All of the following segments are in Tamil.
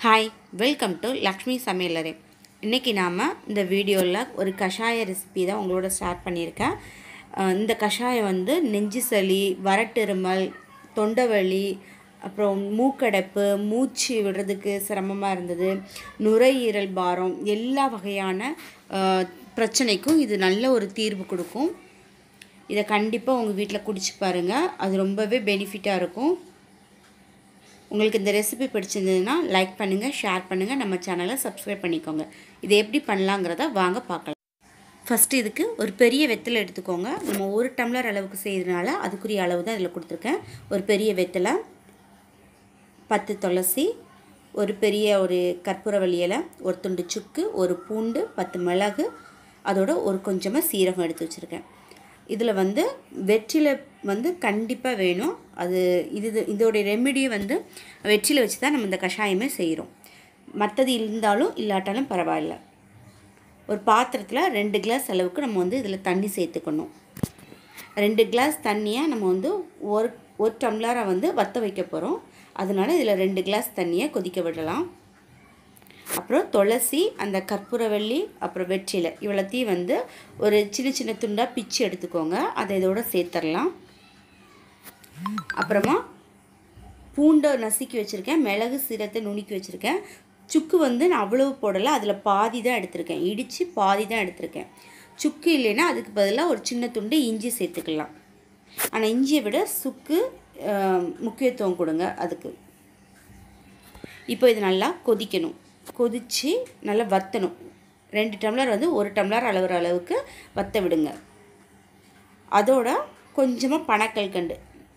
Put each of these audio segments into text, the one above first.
ஹாய் வெல்கம் டு லக்ஷ்மி சமையலறை இன்றைக்கி நாம் இந்த வீடியோவில் ஒரு கஷாய ரெசிபி தான் உங்களோட ஸ்டார்ட் பண்ணியிருக்கேன் அஹ் இந்த கஷாயம் வந்து நெஞ்சு சளி வறட்டிருமல் தொண்டைவலி அப்புறம் மூக்கடைப்பு மூச்சு விடுறதுக்கு சிரமமாக இருந்தது நுரையீரல் பாரம் எல்லா வகையான அஹ், பிரச்சனைக்கும் இது நல்ல ஒரு தீர்வு கொடுக்கும் இதை கண்டிப்பாக உங்கள் வீட்டில் குடிச்சு பாருங்கள் அது ரொம்பவே பெனிஃபிட்டாக இருக்கும் உங்களுக்கு இந்த ரெசிபி பிடிச்சிருந்ததுன்னா லைக் பண்ணுங்கள் ஷேர் பண்ணுங்கள் நம்ம சேனலை சப்ஸ்கிரைப் பண்ணிக்கோங்க இதை எப்படி பண்ணலாங்கிறத வாங்க பார்க்கலாம் ஃபஸ்ட்டு இதுக்கு ஒரு பெரிய வெத்தலை எடுத்துக்கோங்க நம்ம ஒரு டம்ளர் அளவுக்கு செய்கிறதுனால அதுக்குரிய அளவு தான் இதில் கொடுத்துருக்கேன் ஒரு பெரிய வெத்தலை பத்து துளசி ஒரு பெரிய ஒரு கற்பூரவள்ளி இலை ஒரு துண்டு சுக்கு ஒரு பூண்டு பத்து மிளகு அதோட ஒரு கொஞ்சமாக சீரகம் எடுத்து வச்சுருக்கேன் இதில் வந்து வெற்றிலை வந்து கண்டிப்பாக வேணும் அது இது இதோடைய ரெமெடி வந்து வெற்றிலை வச்சு தான் நம்ம இந்த கஷாயமே செய்கிறோம் மற்றது இருந்தாலும் இல்லாட்டாலும் பரவாயில்ல ஒரு பாத்திரத்தில் ரெண்டு கிளாஸ் அளவுக்கு நம்ம வந்து இதில் தண்ணி சேர்த்துக்கணும் ரெண்டு கிளாஸ் தண்ணியை நம்ம வந்து ஒரு ஒரு டம்ளரை வந்து வற்ற வைக்க போகிறோம் அதனால இதில் ரெண்டு கிளாஸ் தண்ணியை கொதிக்க விடலாம் அப்புறம் துளசி அந்த கற்பூரவள்ளி அப்புறம் வெற்றிலை இவ்வளோத்தையும் வந்து ஒரு சின்ன சின்ன துண்டாக பிச்சு எடுத்துக்கோங்க அதை இதோட சேர்த்துடலாம் அப்புறமா பூண்டை நசுக்கி வச்சுருக்கேன் மிளகு சீரத்தை நுணுக்கி வச்சுருக்கேன் சுக்கு வந்து நான் அவ்வளவு போடலை அதில் பாதி தான் எடுத்திருக்கேன் இடித்து பாதி தான் எடுத்திருக்கேன் சுக்கு இல்லைன்னா அதுக்கு பதிலாக ஒரு சின்ன துண்டு இஞ்சி சேர்த்துக்கலாம் ஆனால் இஞ்சியை விட சுக்கு ஆஹ், முக்கியத்துவம் கொடுங்க அதுக்கு இப்போ இது நல்லா கொதிக்கணும் கொதித்து நல்லா வற்றணும் ரெண்டு டம்ளர் வந்து ஒரு டம்ளர் அளவுற அளவுக்கு வற்ற விடுங்க அதோட கொஞ்சமாக பனக்கல்கண்டு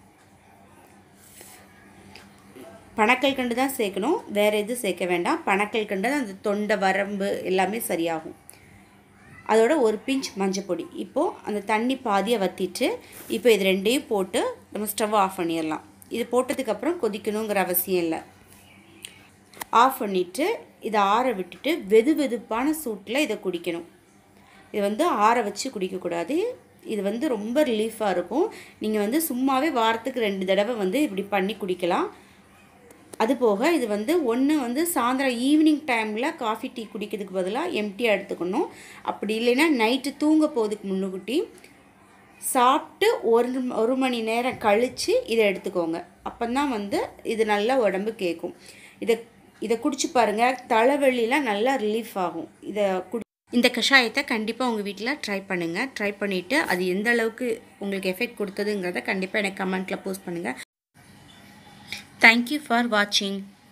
பனக்கல் கண்டு தான் சேர்க்கணும் வேறு எதுவும் சேர்க்க வேண்டாம் பனக்கல் கண்டு தான் அந்த தொண்டை வரம்பு எல்லாமே சரியாகும் அதோட ஒரு பிஞ்ச் மஞ்சள் பொடி இப்போது அந்த தண்ணி பாதியை வற்றிட்டு இப்போ இது ரெண்டையும் போட்டு நம்ம ஸ்டவ் ஆஃப் பண்ணிடலாம் இது போட்டதுக்கப்புறம் கொதிக்கணுங்கிற அவசியம் இல்லை ஆஃப் பண்ணிவிட்டு இதை ஆற விட்டுட்டு வெது வெதுப்பான சூட்டில் இதை குடிக்கணும் இது வந்து ஆற வச்சு குடிக்கக்கூடாது இது வந்து ரொம்ப ரிலீஃபாக இருக்கும் நீங்கள் வந்து சும்மாவே வாரத்துக்கு ரெண்டு தடவை வந்து இப்படி பண்ணி குடிக்கலாம் அது போக இது வந்து ஒன்று வந்து சாயந்தரம் ஈவினிங் டைமில் காஃபி டீ குடிக்கிறதுக்கு பதிலாக எம்டியாக எடுத்துக்கணும் அப்படி இல்லைன்னா நைட்டு தூங்க போகிறதுக்கு முன்னுக்கூட்டி சாப்பிட்டு ஒரு ஒரு மணி நேரம் கழித்து இதை எடுத்துக்கோங்க அப்போ தான் வந்து இது நல்லா உடம்பு கேட்கும் இதை இதை குடிச்சு பாருங்கள் தலைவலிலாம் நல்லா ரிலீஃப் ஆகும் இதை குடி இந்த கஷாயத்தை கண்டிப்பாக உங்கள் வீட்டில் ட்ரை பண்ணுங்கள் ட்ரை பண்ணிவிட்டு அது எந்த அளவுக்கு உங்களுக்கு எஃபெக்ட் கொடுத்ததுங்கிறத கண்டிப்பாக எனக்கு கமெண்ட்டில் போஸ்ட் பண்ணுங்கள் தேங்க்யூ ஃபார் வாட்சிங்